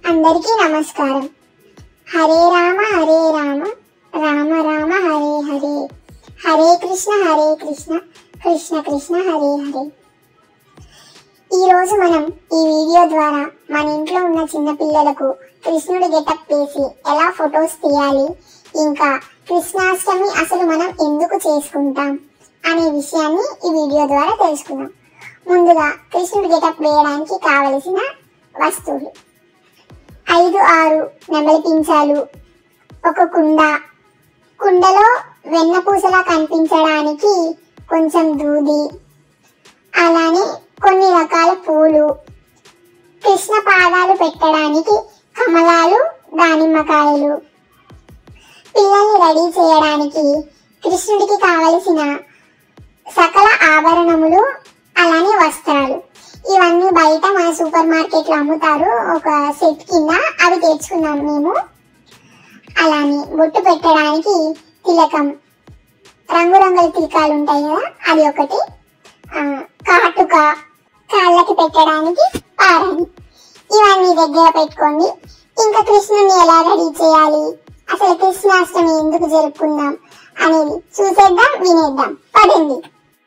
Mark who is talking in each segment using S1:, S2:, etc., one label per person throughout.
S1: అందరికీ నమస్కారం హరే రామ హరే రామ రామ రామ హరే హరే హరే కృష్ణ హరే కృష్ణ కృష్ణ కృష్ణ హరే హరే ఈ రోజు మనం ఈ వీడియో ద్వారా మన ఇంట్లో ఉన్న చిన్న పిల్లలకు కృష్ణుడి గెటప్ వేసి ఎలా ఫొటోస్ తీయాలి ఇంకా కృష్ణాష్టమి అసలు మనం ఎందుకు చేసుకుంటాం అనే విషయాన్ని ఈ వీడియో ద్వారా తెలుసుకుందాం ముందుగా కృష్ణుడి గెటప్ వేయడానికి కావలసిన వస్తువులు ఐదు ఆరు నెమలి పించాలు ఒక కుండ కుండలో వెన్నపూసలా కనిపించడానికి కొంచెం దూది అలానే కొన్ని రకాల పూలు కృష్ణ పాదాలు పెట్టడానికి కమలాలు దానిమ్మకాయలు పిల్లల్ని రెడీ చేయడానికి కృష్ణుడికి కావలసిన సకల ఆభరణములు అలానే వస్త్రాలు ఇవన్నీ బయట మన సూపర్ మార్కెట్ లో అమ్ముతారు ఒక సెట్ కింద అవి తెచ్చుకున్నాం మేము అలానే బొట్టు పెట్టడానికి తిలకం రంగురంగుల తిలకాలు ఉంటాయి కదా అది ఒకటి ఆ, కాటుక కాళ్ళకి పెట్టడానికి పారని ఇవన్నీ దగ్గర పెట్టుకోండి ఇంకా కృష్ణుని ఎలా రెడీ చేయాలి అసలు కృష్ణాష్టమి ఎందుకు జరుపుకుందాం అనేది చూసేద్దాం వినేద్దాం పదండి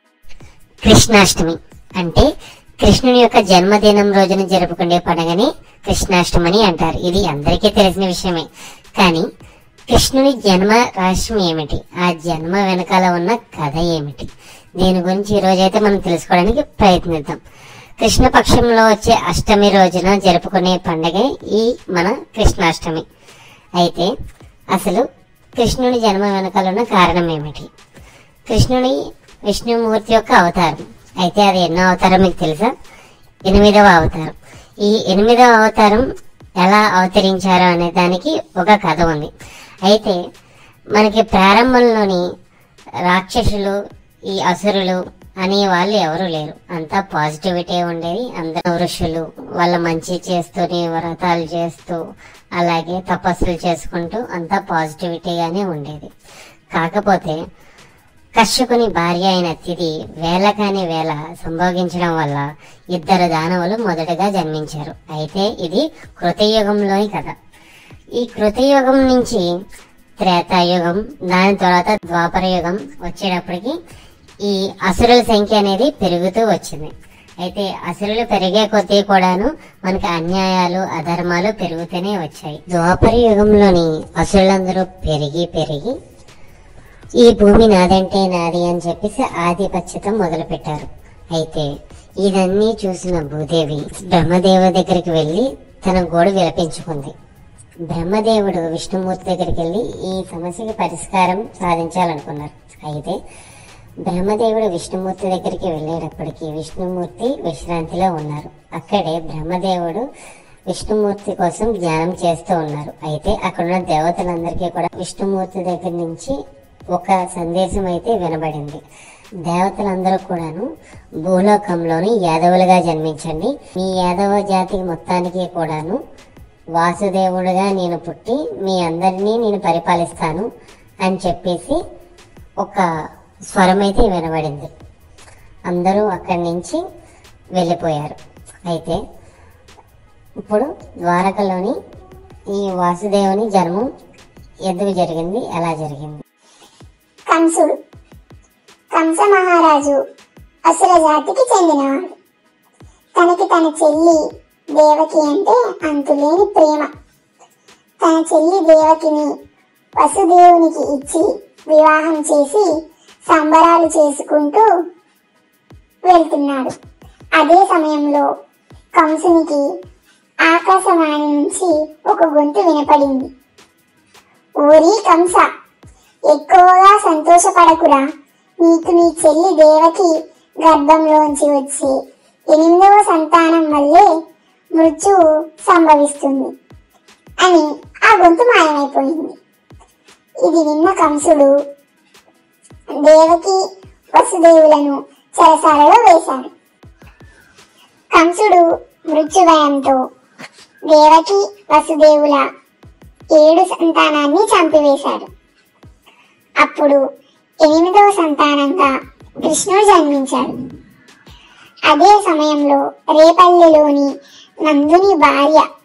S2: కృష్ణాష్టమి అంటే కృష్ణుని యొక్క జన్మదినం రోజున జరుపుకునే పండుగని కృష్ణాష్టమి అంటారు ఇది అందరికీ తెలిసిన విషయమే కానీ కృష్ణుని జన్మ రహస్యం ఏమిటి ఆ జన్మ వెనకాల ఉన్న కథ ఏమిటి దీని గురించి ఈ రోజైతే మనం తెలుసుకోవడానికి ప్రయత్నిద్దాం కృష్ణ పక్షంలో వచ్చే అష్టమి రోజున జరుపుకునే పండుగ ఈ మన కృష్ణాష్టమి అయితే అసలు కృష్ణుని జన్మ వెనకాల ఉన్న కారణం ఏమిటి కృష్ణుని విష్ణుమూర్తి యొక్క అవతారం అయితే అది ఎన్నో అవతారం మీకు తెలుసా ఎనిమిదవ అవతారం ఈ ఎనిమిదవ అవతారం ఎలా అవతరించారు అనే దానికి ఒక కథ ఉంది అయితే మనకి ప్రారంభంలోని రాక్షసులు ఈ అసురులు అనే వాళ్ళు ఎవరు లేరు అంతా పాజిటివిటీ ఉండేది అందరూ ఋషులు వాళ్ళ మంచి చేస్తూనే వ్రతాలు చేస్తూ అలాగే తపస్సులు చేసుకుంటూ అంతా పాజిటివిటీగానే ఉండేది కాకపోతే కశ్యపుని భార్య అయిన తిది వేల కాని వేల సంభోగించడం వల్ల ఇద్దరు దానవులు మొదటగా జన్మించారు అయితే ఇది కృతయుగంలోని కథ ఈ కృతయుగం నుంచి త్రేతాయుగం దాని తర్వాత ద్వాపర యుగం వచ్చేటప్పటికి ఈ అసురుల సంఖ్య అనేది పెరుగుతూ వచ్చింది అయితే అసురులు పెరిగే కొద్దీ కూడాను మనకి అన్యాయాలు అధర్మాలు పెరుగుతూనే వచ్చాయి ద్వాపర యుగంలోని అసురులందరూ పెరిగి పెరిగి ఈ భూమి నాదంటే నాది అని చెప్పేసి ఆధిపత్యతం మొదలుపెట్టారు అయితే ఇదన్నీ చూసిన భూదేవి బ్రహ్మదేవ దగ్గరికి వెళ్ళి తన గోడు విలపించుకుంది బ్రహ్మదేవుడు విష్ణుమూర్తి దగ్గరికి వెళ్ళి ఈ సమస్యకి పరిష్కారం సాధించాలనుకున్నారు అయితే బ్రహ్మదేవుడు విష్ణుమూర్తి దగ్గరికి వెళ్ళేటప్పటికి విష్ణుమూర్తి విశ్రాంతిలో ఉన్నారు అక్కడే బ్రహ్మదేవుడు విష్ణుమూర్తి కోసం ధ్యానం చేస్తూ ఉన్నారు అయితే అక్కడున్న దేవతలందరికీ కూడా విష్ణుమూర్తి దగ్గర నుంచి ఒక సందేశం అయితే వినబడింది దేవతలందరూ కూడాను భూలోకంలోని యాదవులుగా జన్మించండి మీ యాదవ జాతి మొత్తానికి కూడాను వాసుదేవుడుగా నేను పుట్టి మీ అందరినీ నేను పరిపాలిస్తాను అని చెప్పేసి ఒక స్వరం అయితే వినబడింది అందరూ అక్కడి నుంచి వెళ్ళిపోయారు అయితే ఇప్పుడు ద్వారకలోని ఈ వాసుదేవుని జన్మం ఎందుకు జరిగింది ఎలా జరిగింది
S1: కంసుడు కంస మహారాజు అసుర జాతికి చెందినవాడు తనకి తన చెల్లి దేవకి అంటే అంతులేని ప్రేమ తన చెల్లి దేవకిని వసుదేవునికి ఇచ్చి వివాహం చేసి సంబరాలు చేసుకుంటూ వెళ్తున్నాడు అదే సమయంలో కంసునికి ఆకాశవాణి నుంచి ఒక గొంతు వినపడింది ఓరి కంస ఎక్కువగా సంతోషపడకురా నీకు నీ చెల్లి దేవకి గర్భంలోంచి వచ్చి ఎనిమిదవ సంతానం వల్లే మృత్యువు సంభవిస్తుంది అని ఆ గొంతు మాయమైపోయింది ఇది విన్న కంసుడు దేవకి వసుదేవులను చెరసాలలో వేశాడు కంసుడు మృత్యుభయంతో దేవకి వసుదేవుల ఏడు సంతానాన్ని చంపివేశాడు అప్పుడు ఎనిమిదవ సంతానంగా కృష్ణుడు జన్మించాడు అదే సమయంలో రేపల్లిలోని నందుని భార్య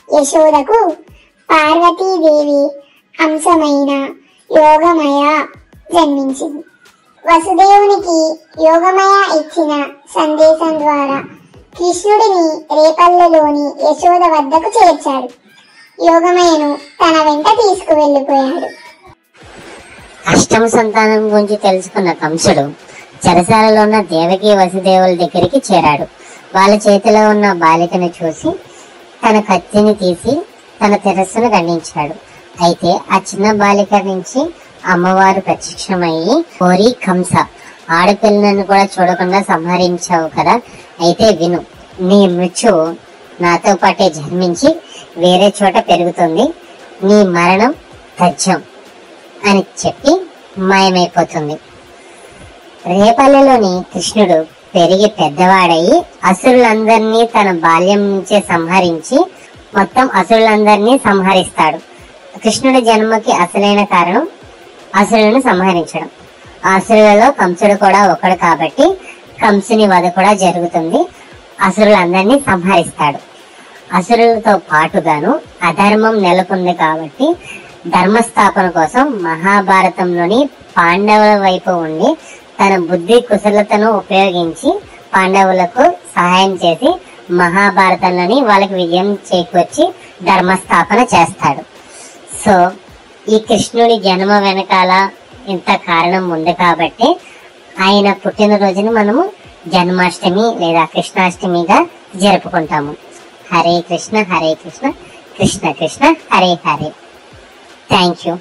S1: యశోదకు పార్వతీదేవి అంశమైన యోగమయ జన్మించింది వసుదేవునికి యోగమయ ఇచ్చిన సందేశం ద్వారా కృష్ణుడిని రేపల్లెలోని యశోద వద్దకు చేర్చాడు యోగమయను తన వెంట తీసుకువెళ్ళిపోయాడు
S2: అష్టమ సంతానం గురించి తెలుసుకున్న కంసుడు చెరసాలలో ఉన్న దేవకి వసుదేవుల దగ్గరికి చేరాడు వాళ్ళ చేతిలో ఉన్న బాలికను చూసి తన కత్తిని తీసి తన తెరస్సును ఖండించాడు అయితే ఆ చిన్న బాలిక నుంచి అమ్మవారు ప్రత్యక్షమయ్యి ఓరి కంస ఆడపిల్లను కూడా చూడకుండా సంహరించావు కదా అయితే విను నీ మృత్యువు నాతో పాటే జన్మించి వేరే చోట పెరుగుతుంది నీ మరణం తథ్యం అని చెప్పి మాయమైపోతుంది రేపల్లెలోని కృష్ణుడు పెరిగి పెద్దవాడయి అసురులందరినీ తన బాల్యం నుంచే సంహరించి మొత్తం అసురులందరినీ సంహరిస్తాడు కృష్ణుడి జన్మకి అసలైన కారణం అసురులను సంహరించడం ఆ అసురులలో కంసుడు కూడా ఒకడు కాబట్టి కంసుని వధ కూడా జరుగుతుంది అసురులందరినీ సంహరిస్తాడు అసురులతో పాటుగాను అధర్మం నెలకొంది కాబట్టి ధర్మస్థాపన కోసం మహాభారతంలోని పాండవుల వైపు ఉండి తన బుద్ధి కుశలతను ఉపయోగించి పాండవులకు సహాయం చేసి మహాభారతంలోని వాళ్ళకి విజయం చేకూర్చి ధర్మస్థాపన చేస్తాడు సో ఈ కృష్ణుడి జన్మ వెనకాల ఇంత కారణం ఉంది కాబట్టి ఆయన పుట్టినరోజుని మనము జన్మాష్టమి లేదా కృష్ణాష్టమిగా జరుపుకుంటాము హరే కృష్ణ హరే కృష్ణ కృష్ణ కృష్ణ హరే హరే థ్యాంక్ యూ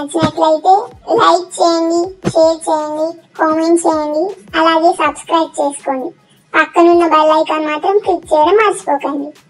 S1: నచ్చినట్లయితే లైక్ చేయండి షేర్ చేయండి కామెంట్ చేయండి అలాగే సబ్స్క్రైబ్ చేసుకోండి పక్కనున్న బెల్ ఐకాన్ మాత్రం క్లిక్ చేయడం మర్చిపోకండి